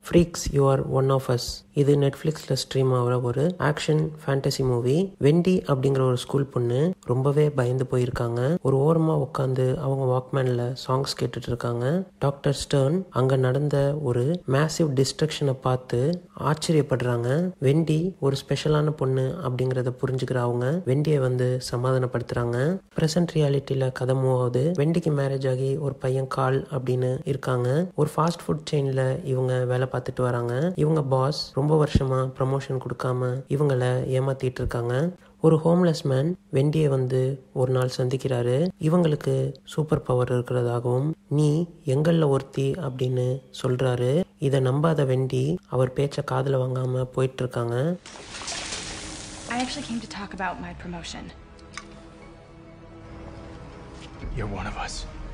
Freaks you are one of us இது நெட்ஃப்ளிக்ஸில் stream ஆகிற ஒரு ஆக்ஷன் ஃபேண்டசி மூவி வெண்டி அப்படிங்கிற ஒரு ஸ்கூல் பொண்ணு ரொம்பவே பயந்து போயிருக்காங்க ஒரு ஓரமாக உட்காந்து அவங்க வாக்மேனில் சாங்ஸ் கேட்டுட்டு இருக்காங்க டாக்டர் ஸ்டர்ன் அங்கே நடந்த ஒரு மேசிவ் டிஸ்ட்ரக்ஷனை பார்த்து ஆச்சரியப்படுறாங்க வெண்டி ஒரு ஸ்பெஷலான பொண்ணு அப்படிங்கிறத புரிஞ்சுக்கிற அவங்க வெண்டியை வந்து சமாதானப்படுத்துறாங்க ப்ரெசன்ட் ரியாலிட்டியில் கதை மூவ் ஆகுது வெண்டிக்கு மேரேஜ் ஆகி ஒரு பையன் கால் அப்படின்னு இருக்காங்க ஒரு ஃபாஸ்ட் ஃபுட் செயினில் இவங்க வேலை பார்த்துட்டு வராங்க இவங்க பாஸ் ரொம்ப வருஷமா ப்ரமோஷன் கொடுக்காம இவங்கள ஏமாத்திட்டு இருக்காங்க ஒரு ஹோம்லெஸ் மேன் வெண்டியை வந்து ஒரு நாள் சந்திக்கிறாரு இவங்களுக்கு சூப்பர் பவர் இருக்கிறதாகவும் நீ எங்களில் ஒருத்தி அப்படின்னு சொல்றாரு இதை நம்பாத வெண்டி அவர் பேச்ச காதில் வாங்காம போயிட்டு இருக்காங்க I actually came to talk about my promotion. You're one of us.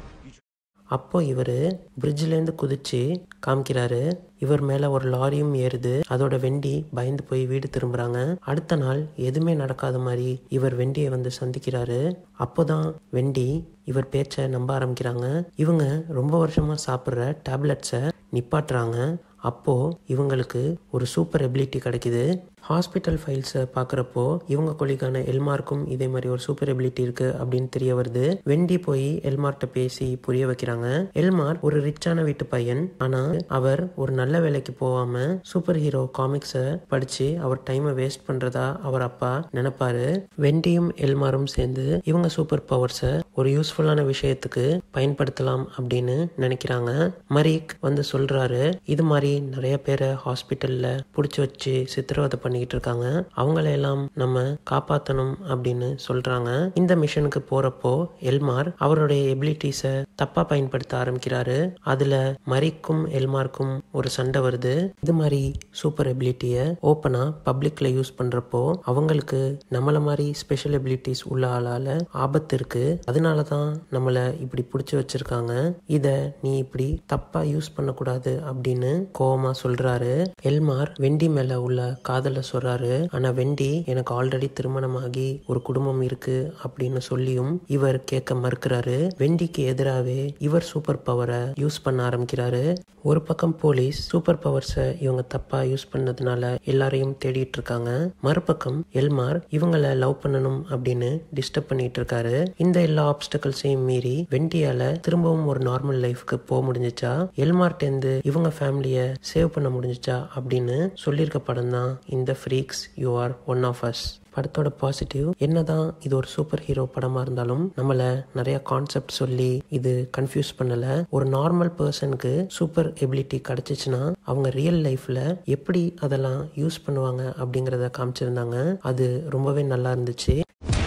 அப்போ இவர் பிரிட்ஜிலேருந்து குதிச்சு காமிக்கிறாரு இவர் மேலே ஒரு லாரியும் ஏறுது அதோட வெண்டி பயந்து போய் வீடு திரும்புறாங்க அடுத்த நாள் எதுவுமே நடக்காத மாதிரி இவர் வெண்டியை வந்து சந்திக்கிறாரு அப்போதான் வெண்டி இவர் பேச்சை நம்ப ஆரம்பிக்கிறாங்க இவங்க ரொம்ப வருஷமா சாப்பிட்ற டேப்லெட்ஸை நிப்பாட்டுறாங்க அப்போ இவங்களுக்கு ஒரு சூப்பர் எபிலிட்டி கிடைக்குது ஹாஸ்பிட்டல் ஃபைல்ஸை பார்க்குறப்போ இவங்க கொலிக்கான எல்மார்க்கும் இதே மாதிரி ஒரு சூப்பர் எபிலிட்டி இருக்கு அப்படின்னு தெரிய வருது வெண்டி போய் எல்மார்ட்ட பேசி புரிய வைக்கிறாங்க எல்மார் ஒரு ரிச்சான வீட்டு பையன் ஆனா அவர் ஒரு நல்ல வேலைக்கு போகாம சூப்பர் ஹீரோ காமிக்ஸை படிச்சு அவர் டைமை வேஸ்ட் பண்றதா அவர் அப்பா நினைப்பாரு வெண்டியும் எல்மாரும் சேர்ந்து இவங்க சூப்பர் பவர்ஸை ஒரு யூஸ்ஃபுல்லான விஷயத்துக்கு பயன்படுத்தலாம் அப்படின்னு நினைக்கிறாங்க மரிக் வந்து சொல்றாரு இது மாதிரி நிறைய பேரை ஹாஸ்பிட்டல்ல புடிச்சு வச்சு சித்திரவதை பண்ணிக்கிட்டு இருக்காங்க அவங்களையெல்லாம் நம்ம காப்பாத்தணும் அப்படின்னு சொல்றாங்க இந்த மிஷனுக்கு போறப்போ எல்மார் அவருடைய எபிலிட்டிஸை தப்பா பயன்படுத்த ஆரம்பிக்கிறாரு அதுல மரிக்கும் எல்மார்க்கும் ஒரு சண்டை வருது இது மாதிரி சூப்பர் எபிலிட்டியை ஓப்பனா பப்ளிக்ல யூஸ் பண்றப்போ அவங்களுக்கு நம்மள மாதிரி ஸ்பெஷல் எபிலிட்டிஸ் உள்ள ஆளால ஆபத்து இருக்கு அதனால தான் நம்மளை இப்படி பிடிச்சி வச்சிருக்காங்க இத நீ இப்படி தப்பா யூஸ் பண்ணக்கூடாது அப்படின்னு கோவமா சொல்றாரு எல்மார் வெண்டி மேல உள்ள காதல சொல்றாரு ஆனா வெண்டி எனக்கு ஆல்ரெடி திருமணமாகி ஒரு குடும்பம் இருக்கு அப்படின்னு சொல்லியும் இவர் கேட்க மறுக்கிறாரு வெண்டிக்கு எதிராகவே இவர் சூப்பர் பவரை யூஸ் பண்ண ஆரம்பிக்கிறாரு ஒரு பக்கம் போலீஸ் சூப்பர் பவர்ஸை இவங்க தப்பா யூஸ் பண்ணதுனால எல்லாரையும் தேடிட்டு இருக்காங்க மறுபக்கம் எல்மார் இவங்கள லவ் பண்ணணும் அப்படின்னு டிஸ்டர்ப் பண்ணிட்டு இருக்காரு இந்த எல்லா ஆப்ஸ்டக்கல்ஸையும் மீறி வெண்டியால திரும்பவும் ஒரு நார்மல் லைஃப்க்கு போக முடிஞ்சுச்சா எல்மார்ட்டேந்து இவங்க ஃபேமிலிய சேவ் பண்ண முடிஞ்சுச்சா அப்படின்னு சொல்லியிருக்க படம் தான் இந்த freaks you are one of us படத்தோட பாசிட்டிவ் என்னதான் இது ஒரு சூப்பர் ஹீரோ படமா இருந்தாலும் நம்மள நிறைய கான்செப்ட் சொல்லி இது கன்ஃபியூஸ் பண்ணல ஒரு நார்மல் பர்சனுக்கு சூப்பர் எபிலிட்டி கிடைச்சிச்சுன்னா அவங்க ரியல் லைஃப்ல எப்படி அதெல்லாம் யூஸ் பண்ணுவாங்க அப்படிங்கறத காமிச்சிருந்தாங்க அது ரொம்பவே நல்லா இருந்துச்சு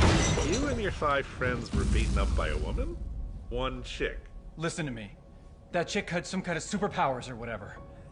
You and your five friends were beaten up by a woman? One chick. Listen to me. That chick had some kind of superpowers or whatever.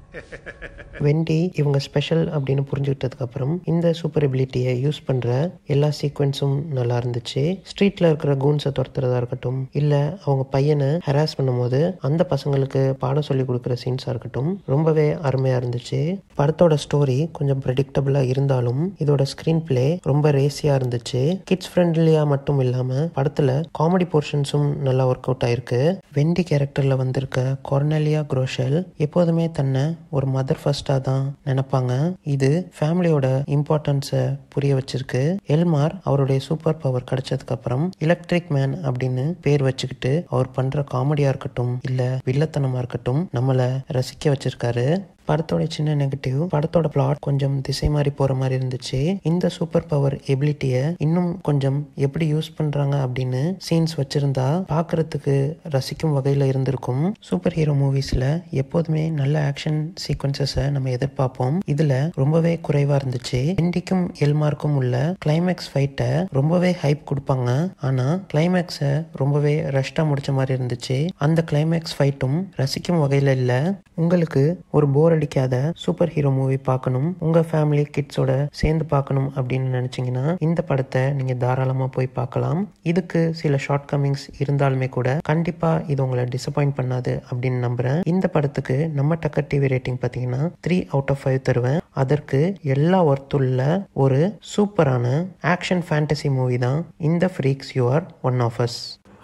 வெண்டி இவங்க ஸ்பெஷல் அப்படின்னு புரிஞ்சுக்கிட்டதுக்கு அப்புறம் இந்த சூப்பர் எபிலிட்டியை யூஸ் பண்ற எல்லா சீக்வன்ஸும் நல்லா இருந்துச்சு ஸ்ட்ரீட்ல இருக்கிற கூன்ஸை துரத்துறதா இருக்கட்டும் இல்ல அவங்க பையனை ஹராஸ் பண்ணும்போது அந்த பசங்களுக்கு பாடம் சொல்லி கொடுக்குற சீன்ஸா இருக்கட்டும் ரொம்பவே அருமையா இருந்துச்சு படத்தோட ஸ்டோரி கொஞ்சம் ப்ரெடிக்டபிளா இருந்தாலும் இதோட ஸ்கிரீன் பிளே ரொம்ப ரேசியா இருந்துச்சு கிட்ஸ் ஃப்ரெண்ட்லியா மட்டும் இல்லாம படத்துல காமெடி போர்ஷன்ஸும் நல்லா ஒர்க் அவுட் ஆயிருக்கு வெண்டி கேரக்டர்ல வந்திருக்க கொர்னலியா குரோஷல் எப்போதுமே தன்னை ஒரு மதர் ஃபர்ஸ்டா தான் நினைப்பாங்க இது ஃபேமிலியோட இம்பார்ட்டன்ஸை புரிய வச்சிருக்கு எல்மார் அவருடைய சூப்பர் பவர் கிடைச்சதுக்கு அப்புறம் எலக்ட்ரிக் மேன் அப்படின்னு பேர் வச்சுக்கிட்டு அவர் பண்ற காமெடியா இருக்கட்டும் இல்ல வில்லத்தனமா இருக்கட்டும் நம்மள ரசிக்க வச்சிருக்காரு படத்தோட சின்ன நெகட்டிவ் படத்தோட பிளாட் கொஞ்சம் திசை மாறி போற மாதிரி இருந்துச்சு இந்த சூப்பர் பவர் எபிலிட்டியை இன்னும் கொஞ்சம் எப்படி யூஸ் பண்றாங்க அப்படின்னு சீன்ஸ் வச்சிருந்தா பார்க்கறதுக்கு ரசிக்கும் வகையில இருந்திருக்கும் சூப்பர் ஹீரோ மூவிஸ்ல எப்போதுமே நல்ல ஆக்ஷன் சீக்வன்சஸை நம்ம எதிர்பார்ப்போம் இதுல ரொம்பவே குறைவா இருந்துச்சு வெண்டிக்கும் எல்மார்க்கும் உள்ள கிளைமேக்ஸ் ஃபைட்டை ரொம்பவே ஹைப் கொடுப்பாங்க ஆனா கிளைமேக்ஸை ரொம்பவே ரஷ்டா முடிச்ச மாதிரி இருந்துச்சு அந்த கிளைமேக்ஸ் ஃபைட்டும் ரசிக்கும் வகையில இல்ல உங்களுக்கு ஒரு போர் அடிக்காத சூப்பர் ஹீரோ மூவி பார்க்கணும் உங்க ஃபேமிலி கிட்ஸோட சேர்ந்து பார்க்கணும் அப்படின்னு நினைச்சீங்கன்னா இந்த படத்தை நீங்க தாராளமா போய் பார்க்கலாம் இதுக்கு சில ஷார்ட் கமிங்ஸ் இருந்தாலுமே கூட கண்டிப்பா இது உங்களை டிசப்பாயிண்ட் பண்ணாது அப்படின்னு நம்புறேன் இந்த படத்துக்கு நம்ம டக்கர் டிவி ரேட்டிங் பார்த்தீங்கன்னா த்ரீ அவுட் ஆஃப் ஃபைவ் தருவேன் அதற்கு எல்லா ஒர்த்துள்ள ஒரு சூப்பரான ஆக்ஷன் ஃபேண்டசி மூவி தான் இந்த freaks you are one of us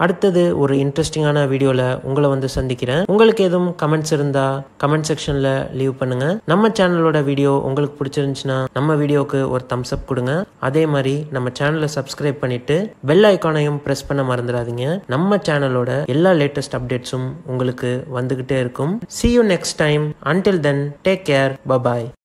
அடுத்தது ஒரு இன்ட்ரெஸ்டிங்கான வீடியோவில் உங்களை வந்து சந்திக்கிறேன் உங்களுக்கு எதுவும் கமெண்ட்ஸ் இருந்தா கமெண்ட் செக்ஷனில் லீவ் பண்ணுங்க நம்ம சேனலோட வீடியோ உங்களுக்கு பிடிச்சிருந்துச்சுன்னா நம்ம வீடியோக்கு ஒரு தம்ஸ் அப் கொடுங்க அதே மாதிரி நம்ம சேனலை சப்ஸ்கிரைப் பண்ணிட்டு பெல் ஐக்கானையும் ப்ரெஸ் பண்ண மறந்துடாதீங்க நம்ம சேனலோட எல்லா லேட்டஸ்ட் அப்டேட்ஸும் உங்களுக்கு வந்துகிட்டே இருக்கும் see you next time until then take care bye bye